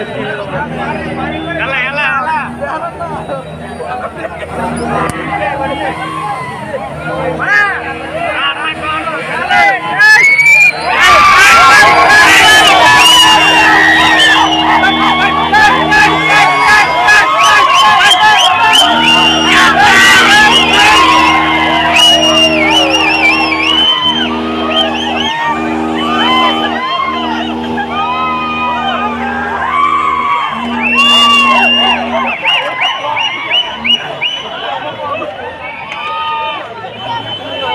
ఎలా ఎలా ఆ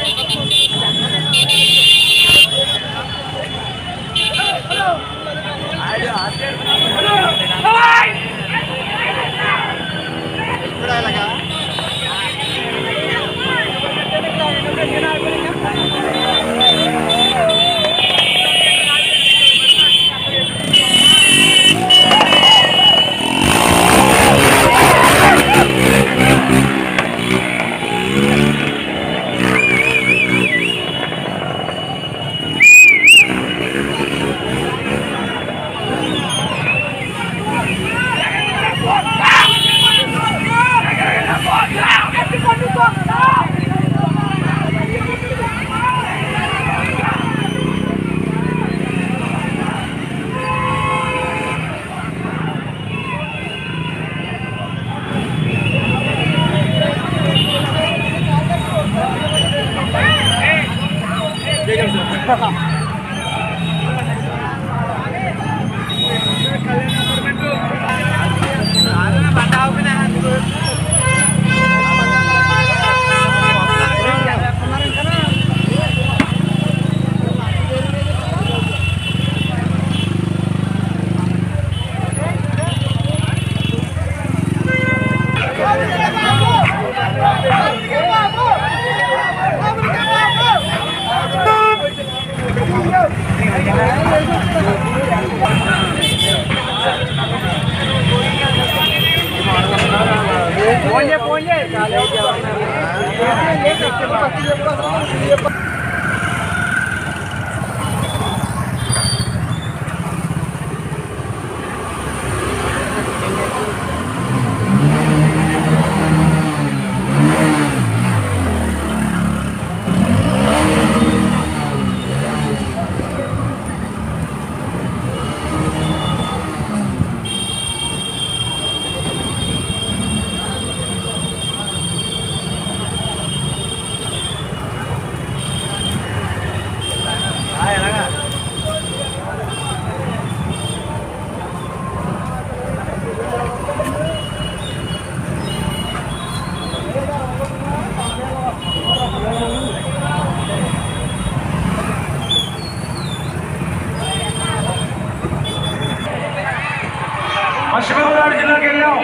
పశ్చిమ గోదావరి జిల్లాకి వెళ్ళాం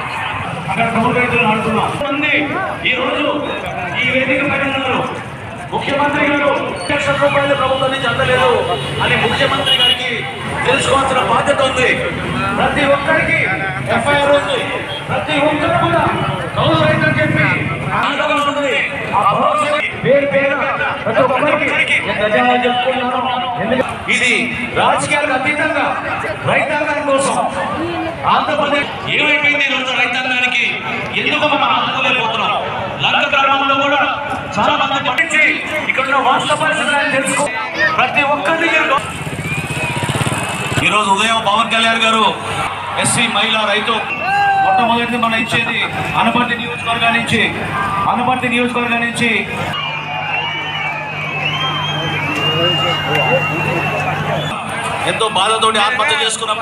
అక్కడ కౌలు రైతులు ఆడుతున్నాం మంది ఈ రోజు ఈ వేదిక పైన ఉన్నారు ముఖ్యమంత్రి గారు లక్షల రూపాయలు ప్రభుత్వం నుంచి అందలేదు అని ముఖ్యమంత్రి గారికి తెలుసుకోవాల్సిన బాధ్యత ఉంది ప్రతి ఒక్కరికి ఎఫ్ఐఆర్ ఉంది ప్రతి ఒక్కరు కూడా కౌలు రైతులు చెప్పి అండగా ఉంటుంది ఆ భరోసా పేరు పేరున ప్రతి ఒక్కరికి నేను ధన్యవాదాలు చెప్పుకుంటున్నాను. ఎందుకంటే ఇది రాజకీయాలకు అతీతంగా రైతాంగం కోసం ఆంధ్రప్రదేశ్ ఏమైపోయింది ఈ రోజు రైతాంగానికి ఎందుకు మనం ఆదుకోలేకపోతున్నాం లంక గ్రామంలో కూడా చాలా మంది పట్టించి ఇక్కడ ఉన్న వాస్తవ పరిస్థితులను తెలుసుకో ప్రతి ఒక్కరిని మీరు గౌ- ఈరోజు ఉదయం పవన్ కళ్యాణ్ గారు ఎస్సీ మహిళా రైతు మొట్టమొదటి మనం ఇచ్చేది అనపర్తి నియోజకవర్గం నుంచి అనపర్తి నియోజకవర్గం నుంచి ఎంతో బాధతోటి ఆత్మహత్య చేసుకున్నాం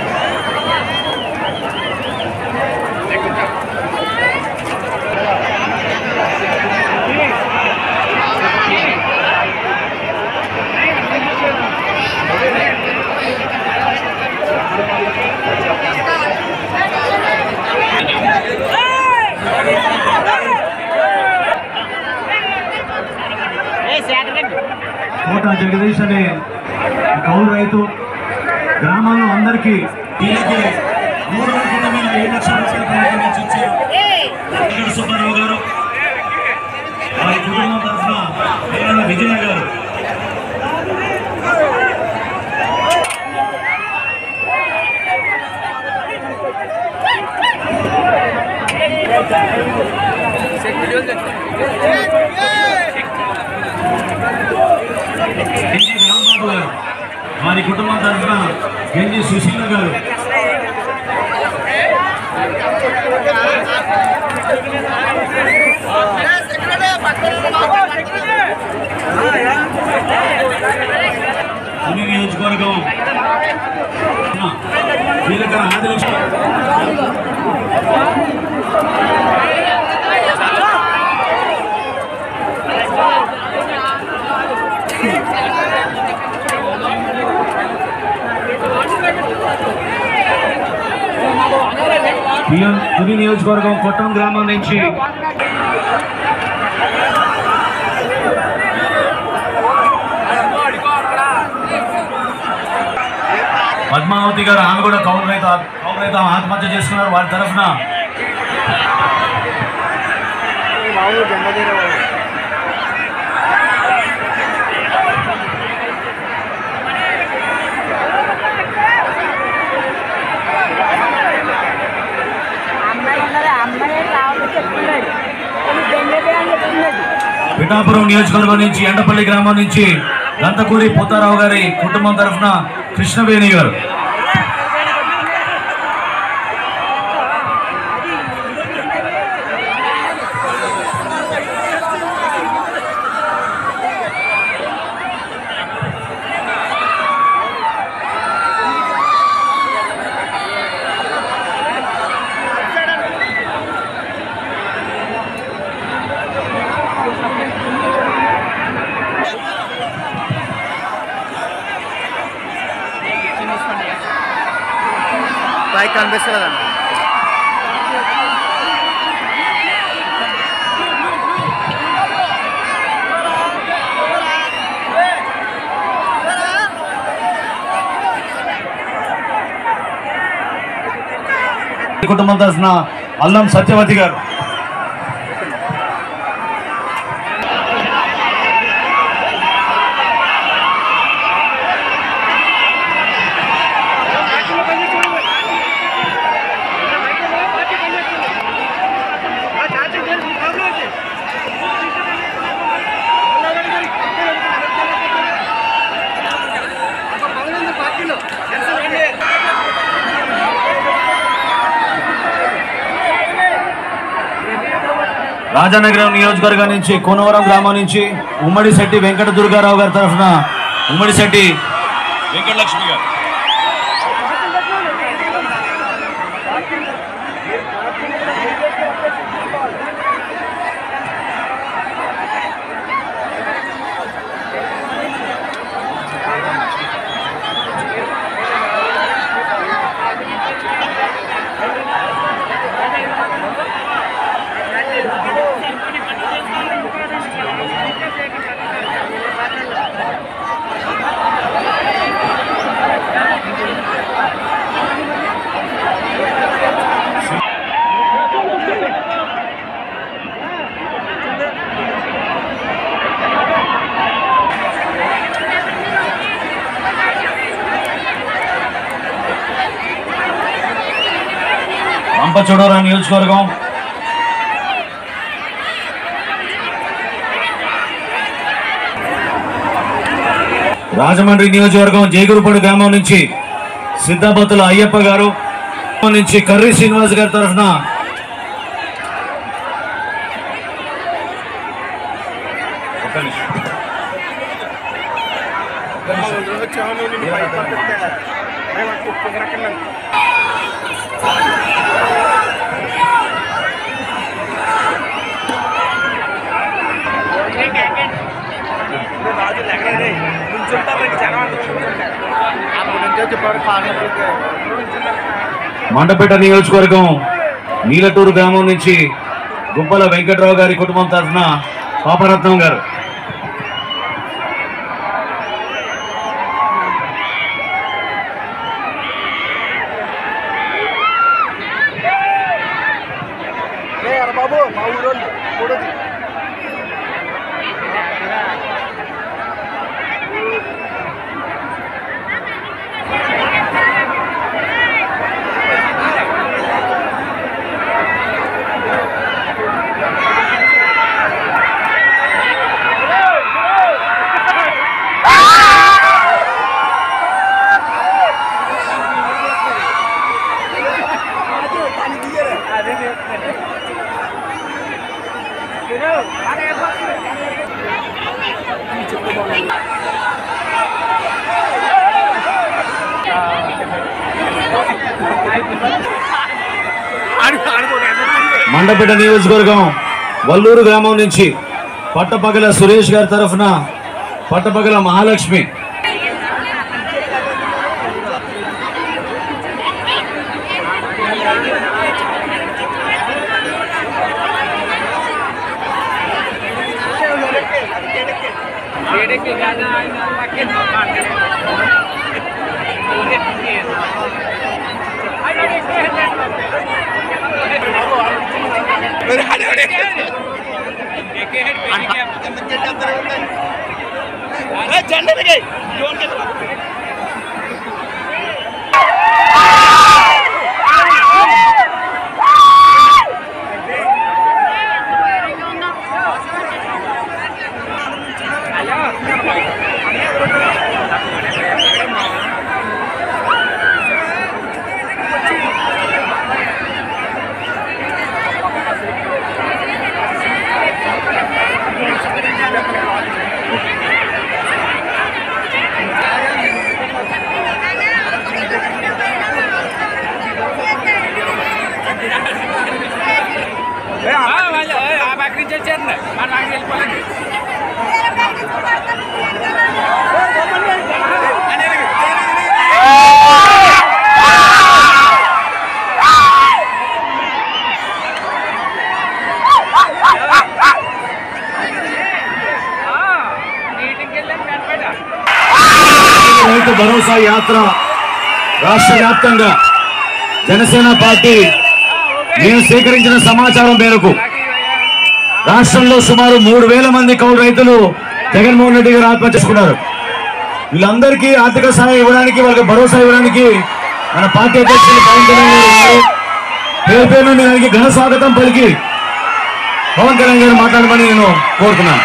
కోట జగదీష్ అనే కౌలు రైతు గ్రామంలో అందరికీ వీళ్ళకి మూడు రోజుల క్రితం ఇలా ఏడు లక్షల రూపాయల కార్యక్రమం నుంచి ఇచ్చారు వెంకట సుబ్బారావు గారు వారి కుటుంబం తరఫున పిల్లల విజయ గారు గెంజి రాంబాబు గారు వారి కుటుంబం తరఫున గెంజి సుశీల గారు తుని నియోజకవర్గం వీళ్ళకర ఆదిలక్ష్మి పిఎం తుని నియోజకవర్గం కొట్టం గ్రామం నుంచి పద్మావతి గారు ఆమె కూడా కౌలు రైతు కౌలు రైతు ఆమె ఆత్మహత్య చేసుకున్నారు వారి తరఫున మామూలు జన్మదిన అమ్మాయి ఉన్నది అమ్మాయి రావాలి చెప్తున్నాడు కొన్ని బెండదే అని చెప్తున్నాడు పిఠాపురం నియోజకవర్గం నుంచి ఎండపల్లి గ్రామం నుంచి దంతకూరి పోతారావు గారి కుటుంబం తరఫున కృష్ణవేణి గారు పైకి కనిపిస్తలేదా కుటుంబం తరఫున అల్లం సత్యవతి గారు రాజానగరం నియోజకవర్గం నుంచి కోనవరం గ్రామం నుంచి ఉమ్మడి శెట్టి వెంకట దుర్గారావు గారి తరఫున ఉమ్మడి శెట్టి వెంకటలక్ష్మి గారు రంపచోడవరం నియోజకవర్గం రాజమండ్రి నియోజకవర్గం జయగురుపడు గ్రామం నుంచి సిద్ధాపతుల అయ్యప్ప గారు నుంచి కర్రీ శ్రీనివాస్ గారి తరఫున ఒక్క నిమిషం. మండపేట నియోజకవర్గం నీలటూరు గ్రామం నుంచి గుబ్బల వెంకట్రావు గారి కుటుంబం తరఫున పాపరత్నం గారు బాబు మా ఊరోళ్ళు కూడదు మండపేట నియోజకవర్గం వల్లూరు గ్రామం నుంచి పట్టపగల సురేష్ గారి తరఫున పట్టపగల మహాలక్ష్మి రైతు భరోసా యాత్ర రాష్ట్ర వ్యాప్తంగా జనసేన పార్టీ మేము సేకరించిన సమాచారం మేరకు రాష్ట్రంలో సుమారు మూడు వేల మంది కౌలు రైతులు జగన్మోహన్ రెడ్డి గారు ఆత్మహత్య చేసుకున్నారు వీళ్ళందరికీ ఆర్థిక సహాయం ఇవ్వడానికి వాళ్ళకి భరోసా ఇవ్వడానికి మన పార్టీ అధ్యక్షులు పవన్ కళ్యాణ్ గారు ఉన్నారు. పేరు పేరు మీ దానికి ఘన స్వాగతం పలికి పవన్ కళ్యాణ్ గారు మాట్లాడమని నేను కోరుతున్నాను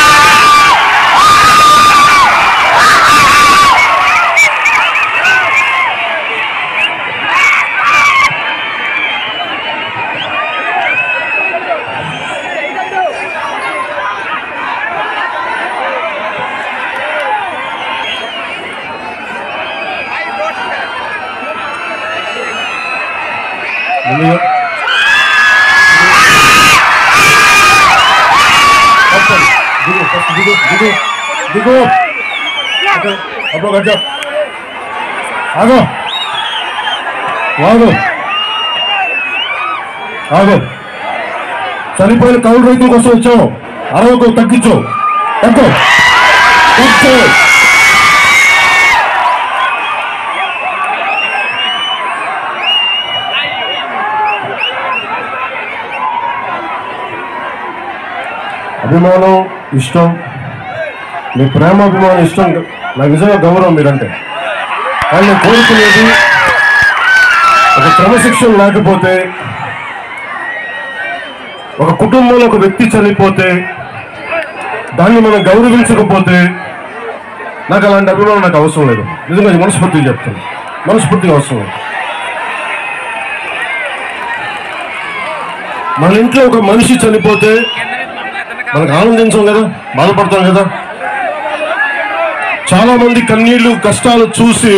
ముందుగా Open. దిగు ఫస్ట్ దిగు దిగు దిగు ఓకే. అప్పుడు గడ్డ ఆగో ఆగు ఆగు చనిపోయిన కౌలు రైతుల కోసం వచ్చావు అరవకు తగ్గించు తగ్గు తగ్గు అభిమానం ఇష్టం మీ ప్రేమ అభిమానం ఇష్టం నాకు నిజంగా గౌరవం మీరంటే కానీ నేను కోరుకునేది ఒక క్రమశిక్షణ లేకపోతే ఒక కుటుంబంలో ఒక వ్యక్తి చనిపోతే దాన్ని మనం గౌరవించకపోతే నాకు అలాంటి అభిమానం నాకు అవసరం లేదు నిజంగా ఇది మనస్ఫూర్తిగా చెప్తాను మనస్ఫూర్తిగా అవసరం లేదు మన ఇంట్లో ఒక మనిషి చనిపోతే మనకు ఆనందించాం కదా బాధపడతాం కదా చాలా మంది కన్నీళ్లు కష్టాలు చూసి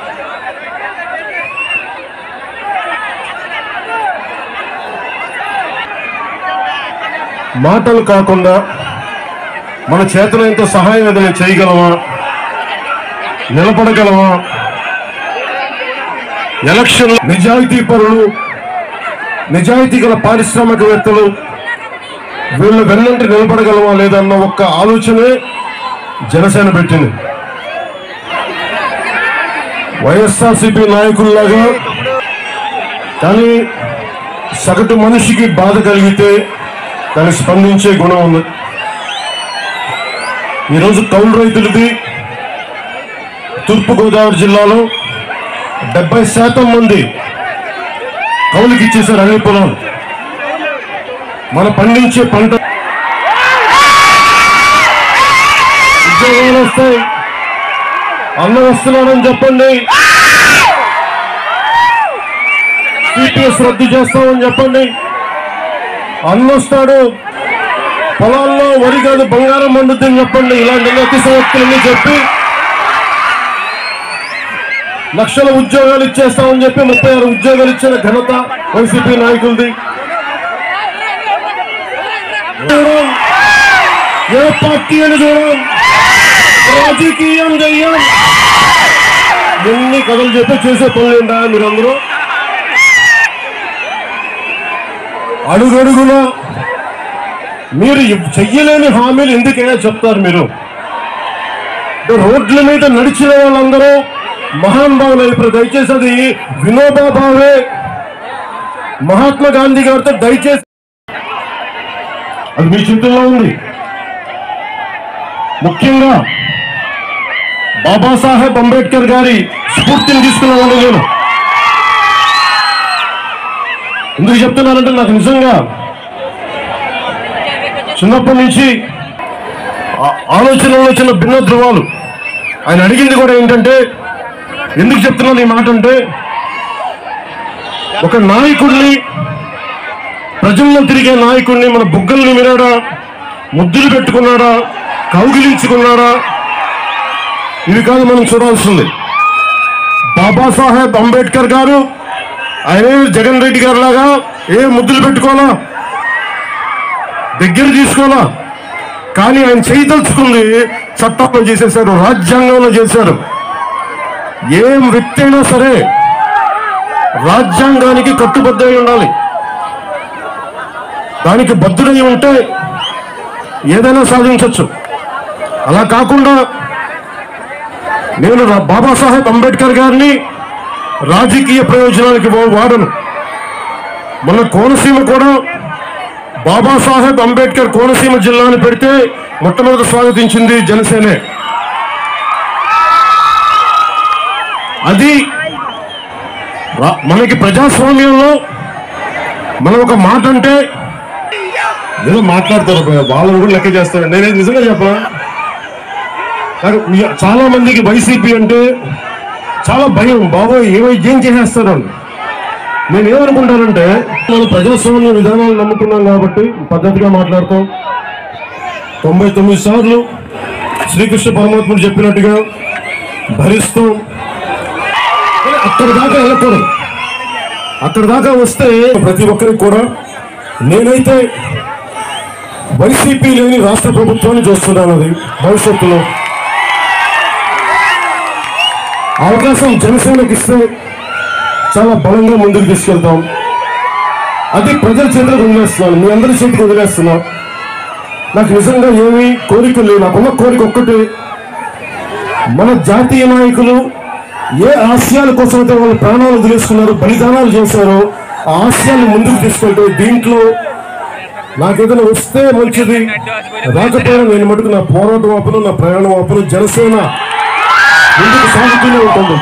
మాటలు కాకుండా మన చేతనంత సహాయం ఏదైనా చేయగలమా నిలబడగలమా ఎలక్షన్ నిజాయితీ పరులు నిజాయితీ గల పారిశ్రామికవేత్తలు వీళ్ళు వెన్నంటి నిలబడగలమా లేదన్న ఒక్క ఆలోచనే జనసేన పెట్టింది వైఎస్ఆర్సీపీ నాయకుల్లాగా కానీ సగటు మనిషికి బాధ కలిగితే దాన్ని స్పందించే గుణం ఉంది ఈరోజు కౌలు రైతులది తూర్పుగోదావరి జిల్లాలో డెబ్బై శాతం మంది కౌలుకి ఇచ్చేశారు అన్ని పొలాలు మన పండించే పంట ఉద్యోగాలు వస్తాయి అన్న వస్తున్నాడని చెప్పండి సిపిఎస్ రద్దు చేస్తామని చెప్పండి అన్న వస్తాడు పొలాల్లో వరి కాదు బంగారం పండుద్దని చెప్పండి ఇలాంటి అతి సంవత్సరాన్ని చెప్పి లక్షల ఉద్యోగాలు ఇచ్చేస్తామని చెప్పి ముప్పై ఆరు ఉద్యోగాలు ఇచ్చిన ఘనత వైసీపీ నాయకులది చూడం ఏ పార్టీ అని చూడం రాజకీయం చెయ్యం ఎన్ని కథలు చెప్పి చేసే పనులు ఏంటా మీరందరూ అడుగడుగున మీరు ఇవ్- చెయ్యలేని హామీలు ఎందుకైనా చెప్తారు మీరు రోడ్ల మీద నడిచిన వాళ్ళందరూ మహానుభావులు ఇప్పుడు దయచేసి అది వినోబా భావే మహాత్మా గాంధీ గారితో దయచేసి అది మీ చేతుల్లో ఉంది ముఖ్యంగా బాబాసాహెబ్ అంబేద్కర్ గారి స్ఫూర్తిని తీసుకున్నాను నేను ఎందుకు చెప్తున్నానంటే నాకు నిజంగా చిన్నప్పటి నుంచి ఆ- ఆలోచనలో చిన్న భిన్న ధృవాలు ఆయన అడిగింది కూడా ఏంటంటే ఎందుకు చెప్తున్నాను ఈ మాట అంటే ఒక నాయకుడిని ప్రజల్లో తిరిగే నాయకుడిని మన బుగ్గల్ని వినాడా ముద్దులు పెట్టుకున్నాడా కౌగిలించుకున్నాడా ఇవి కాదు మనం చూడాల్సింది బాబాసాహెబ్ అంబేద్కర్ గారు ఆయన జగన్ రెడ్డి గారు లాగా ఏ ముద్దులు పెట్టుకోవాలా దగ్గర తీసుకోవాలా కానీ ఆయన చేయదలుచుకుంది చట్టంలో చేసేశారు రాజ్యాంగంలో చేశారు ఏం వ్యక్తి అయినా సరే రాజ్యాంగానికి కట్టుబద్ధై ఉండాలి దానికి బద్దుడై ఉంటే ఏదైనా సాధించవచ్చు అలా కాకుండా నేను రా- బాబాసాహెబ్ అంబేద్కర్ గారిని రాజకీయ ప్రయోజనాలకి వా- వాడను మన కోనసీమ కూడా బాబాసాహెబ్ అంబేద్కర్ కోనసీమ జిల్లాని పెడితే మొట్టమొదటి స్వాగతించింది జనసేనే అది రా- మనకి ప్రజాస్వామ్యంలో మనం ఒక మాట అంటే ఏదో మాట్లాడతారు వాళ్ళని కూడా లెక్క చేస్తారు నేను నిజంగా చెప్పనా నాకు మీ- చాలా మందికి వైసీపీ అంటే చాలా భయం బాబోయ్ ఏమై ఏం చేసేస్తారు అని నేను ఏమనుకుంటానంటే మనం ప్రజాస్వామ్య విధానాలు నమ్ముకున్నాం కాబట్టి పద్ధతిగా మాట్లాడతాం తొంభై తొమ్మిది సార్లు శ్రీకృష్ణ పరమాత్ముడు చెప్పినట్టుగా భరిస్తాం కానీ అక్కడి దాకా వెళ్ళకూడదు అక్కడి దాకా వస్తే ప్రతి ఒక్కరికి కూడా నేనైతే వైసీపీ లేని రాష్ట్ర ప్రభుత్వాన్ని చూస్తున్నాను అది భవిష్యత్తులో అవకాశం జనసేనకి ఇస్తే చాలా బలంగా ముందుకు తీసుకెళ్తాం అది ప్రజల చేతులకు వదిలేస్తున్నాను మీ అందరి చేతికి వదిలేస్తున్నా నాకు నిజంగా ఏమీ కోరికలు లేవు నాకున్న కోరిక ఒక్కటే మన జాతీయ నాయకులు ఏ ఆశయాల కోసం అయితే వాళ్ళు ప్రాణాలు వదిలేసుకున్నారు బలిదానాలు చేశారో ఆ ఆశయాన్ని ముందుకు తీసుకెళ్తే దీంట్లో నాకేదైనా వస్తే మంచిది రాకపోయినా నేను మటుకు నా పోరాటం ఆపను నా ప్రయాణం ఆపను జనసేన ముందుకు సాగుతూనే ఉంటుంది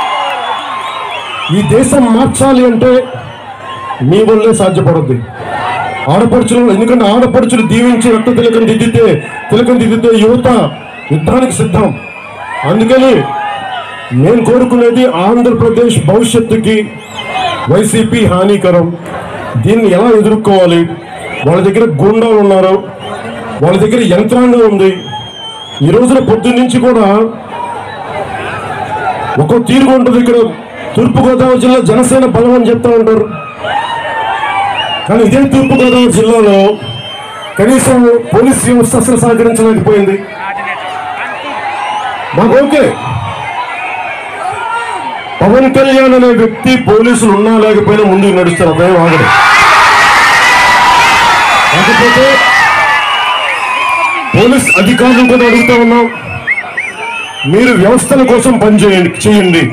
ఈ దేశం మార్చాలి అంటే మీ వల్లే సాధ్యపడుద్ది ఆడపడుచులు ఎందుకంటే ఆడపడుచులు దీవించి రక్త తిలకం దిద్దితే తిలకం దిద్దితే యువత యుద్ధానికి సిద్ధం అందుకని నేను కోరుకునేది ఆంధ్రప్రదేశ్ భవిష్యత్తుకి వైసీపీ హానికరం దీన్ని ఎలా ఎదుర్కోవాలి వాళ్ళ దగ్గర గూండాలు ఉన్నారు వాళ్ళ దగ్గర యంత్రాంగం ఉంది ఈ రోజున పొద్దున్న నుంచి కూడా ఒక్కో తీరుగా ఉంటుంది ఇక్కడ తూర్పుగోదావరి జిల్లా జనసేన బలం అని చెప్తా ఉంటారు కానీ ఇదే తూర్పుగోదావరి జిల్లాలో కనీసం పోలీస్ వ్యవస్థ అసలు సహకరించలేకపోయింది మాకు ఓకే పవన్ కళ్యాణ్ అనే వ్యక్తి పోలీసులు ఉన్నా లేకపోయినా ముందుకు నడుస్తారు అదేం ఆగడు కాకపోతే పోలీస్ అధికారులు కూడా అడుగుతా ఉన్నాం మీరు వ్యవస్థల కోసం పనిచేయండి చేయండి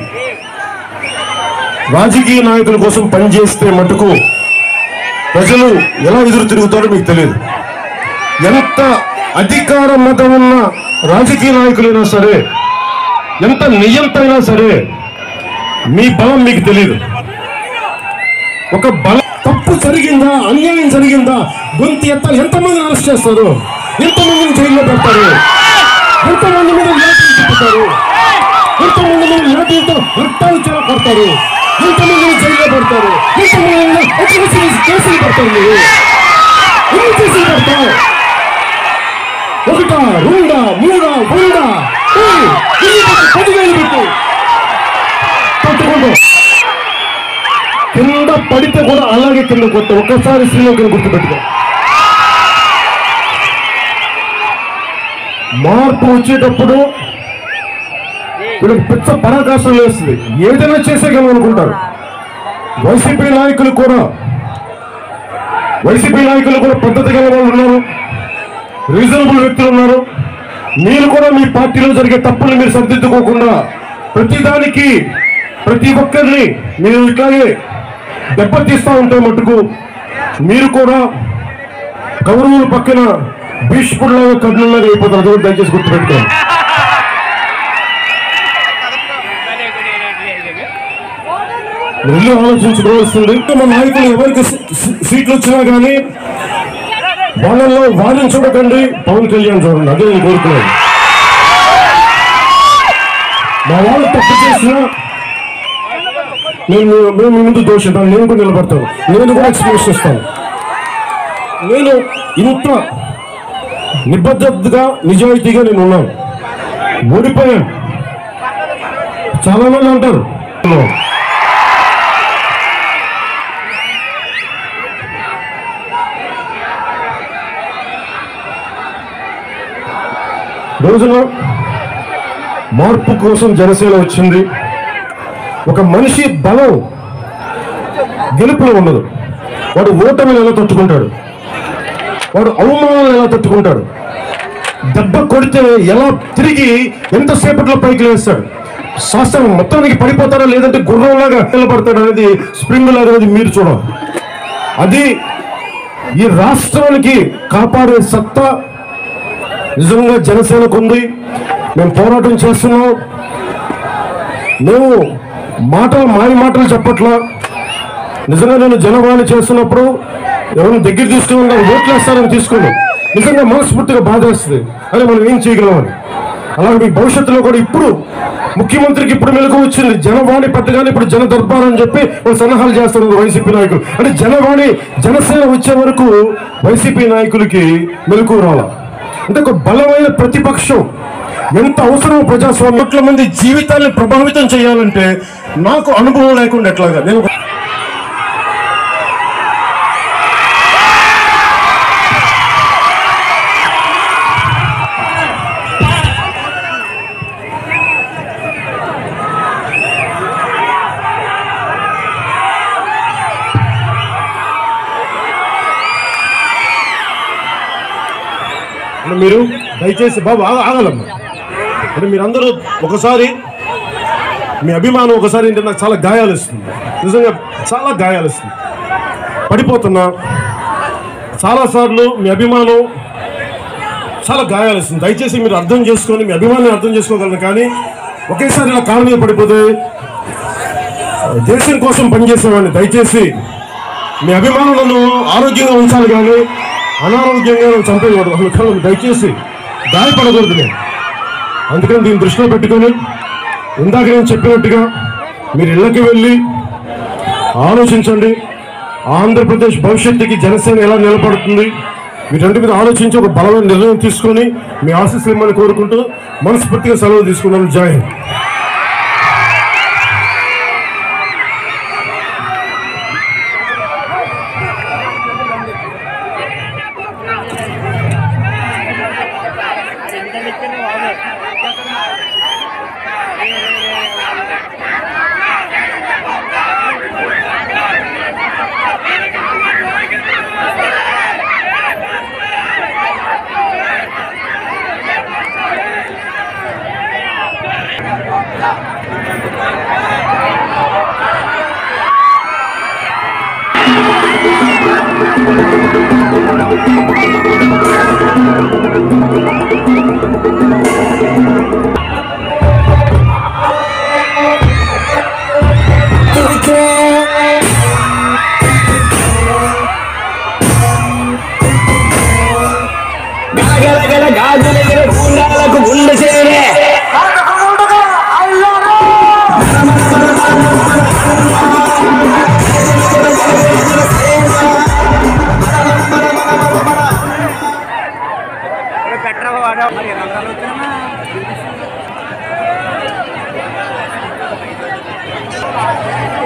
రాజకీయ నాయకుల కోసం పనిచేస్తే మటుకు ప్రజలు ఎలా ఎదురు తిరుగుతారో మీకు తెలియదు ఎంత అధికార మతం ఉన్న రాజకీయ నాయకులైనా సరే ఎంత నియంతైనా సరే మీ బలం మీకు తెలియదు ఒక బల తప్పు జరిగిందా అన్యాయం జరిగిందా గొంతు ఎత్త ఎంతమందిని అరెస్ట్ చేస్తారు ఎంతమందిని జైల్లో పెడతారు ఎంతమంది మీద లాఠీలు తిప్పుతారు ఎంతమంది మీద లాఠీలతో రక్తాలు చెర పడతారు ఎంతమందిని జైల్లో పెడతారు ఎంతమంది మీద ఎటువంటి కేసులు పెడతారు మీరు ఎన్ని కేసులు పెడతారు ఒకటా రెండా మూడా వందా ఏయ్, ఎన్ని పెట్టు? పదివేలు పెట్టు పట్టుకోండి కింద పడితే కూడా అలాగే కింద కొత్త ఒక్కసారి శ్రీలంకను గుర్తుపెట్టుకో మార్పు వచ్చేటప్పుడు వీళ్ళకి పిచ్చ పరాకాశం వేస్తుంది ఏదైనా చేసేయగలం అనుకుంటారు వైసీపీ నాయకులు కూడా వైసీపీ నాయకులు కూడా పద్ధతి గల వాళ్ళు ఉన్నారు రీజనబుల్ వ్యక్తులు ఉన్నారు మీరు కూడా మీ పార్టీలో జరిగే తప్పులు మీరు సరిదిద్దుకోకుండా ప్రతిదానికి ప్రతి ఒక్కరిని మీరు ఇట్లాగే దెబ్బతీస్తూ ఉంటే మటుకు మీరు కూడా కౌరవుల పక్కన భీష్ముడిలాగా కర్ణుల్లాగా అయిపోతారు అది కూడా దయచేసి గుర్తుపెట్టుకోండి వెళ్ళి ఆలోచించుకోవాల్సింది ఇంకా మన నాయకులు ఎవరికి సీ- సీ- సీట్లు వచ్చినా కానీ వాళ్ళల్లో వాళ్ళని చూడకండి పవన్ కళ్యాణ్ చూడండి అదే నేను కోరుకున్నాను మా వాళ్ళు తప్పు చేసినా నేను మేము మీ ముందు దోషిస్తాను నేను కూడా నిలబడతాను నేను కూడా ఎక్స్ప్రెషన్ ఇస్తాను నేను ఇంత నిబద్ధతగా నిజాయితీగా నేను ఉన్నాను ఓడిపోయాను చాలా మంది అంటారు రోజున మార్పు కోసం జనసేన వచ్చింది ఒక మనిషి బలం గెలుపులో ఉండదు వాడు ఓటమిని ఎలా తట్టుకుంటాడు వాడు అవమానాలను ఎలా తట్టుకుంటాడు దెబ్బ కొడితే ఎలా తిరిగి ఎంతసేపట్లో పైకి లేస్తాడు శాస్త్రం మొత్తానికి పడిపోతాడా లేదంటే గుర్రంలాగా నిలబడతాడు అనేది స్ప్రింగ్ లాగా అనేది మీరు చూడాలి అది ఈ రాష్ట్రానికి కాపాడే సత్తా నిజంగా జనసేనకు ఉంది మేము పోరాటం చేస్తున్నాం మేము మాటలు మాయ మాటలు చెప్పట్లా నిజంగా నేను జనవాణి చేస్తున్నప్పుడు ఎవరిని దగ్గర తీసుకుని ఓట్లు వేస్తారని తీసుకున్నాం నిజంగా మనస్ఫూర్తిగా బాధేస్తుంది అని మనం ఏం చేయగలమని అలాగే మీ భవిష్యత్తులో కూడా ఇప్పుడు ముఖ్యమంత్రికి ఇప్పుడు మెలకు వచ్చింది జనవాణి పెట్టగానే ఇప్పుడు జన దర్బార్ అని చెప్పి వాళ్ళు సన్నాహాలు చేస్తున్నారు వైసీపీ నాయకులు అంటే జనవాణి జనసేన వచ్చే వరకు వైసీపీ నాయకులకి మెలకు రాల అంటే ఒక బలమైన ప్రతిపక్షం ఎంత అవసరం ప్రజాస్వామ్యం కోట్ల మంది జీవితాన్ని ప్రభావితం చేయాలంటే నాకు అనుభవం లేకుండా ఎట్లాగా నేను ఒక- అంటే మీరు దయచేసి బాబు ఆగ- ఆగాలమ్మా అంటే మీరందరూ ఒకసారి మీ అభిమానం ఒకసారి ఏంటంటే నాకు చాలా గాయాలు ఇస్తుంది నిజంగా చాలా గాయాలు ఇస్తుంది పడిపోతున్నా చాలాసార్లు మీ అభిమానం చాలా గాయాలు ఇస్తుంది దయచేసి మీరు అర్థం చేసుకొని మీ అభిమానాన్ని అర్థం చేసుకోగలను కానీ ఒకేసారి ఇలా కాళ్ళ మీద పడిపోతే దేశం కోసం పనిచేసేవాడిని దయచేసి మీ అభిమానం నన్ను ఆరోగ్యంగా ఉంచాలి కానీ అనారోగ్యంగా నన్ను చంపేయకూడదు అసలు కళ్ళు దయచేసి గాయపడకూడదు నేను అందుకని దీన్ని దృష్టిలో పెట్టుకొని ఇందాక నేను చెప్పినట్టుగా మీరు ఇళ్ళకి వెళ్ళి ఆలోచించండి ఆంధ్రప్రదేశ్ భవిష్యత్తుకి జనసేన ఎలా నిలబడుతుంది వీటంటి మీద ఆలోచించి ఒక బలమైన నిర్ణయం తీసుకొని మీ ఆశీస్సులు ఇమ్మని కోరుకుంటూ మనస్ఫూర్తిగా సెలవు తీసుకున్నాను జై హింద్ గాగలగల గాజులగల గుండాలకు గుండె చేరే ఆ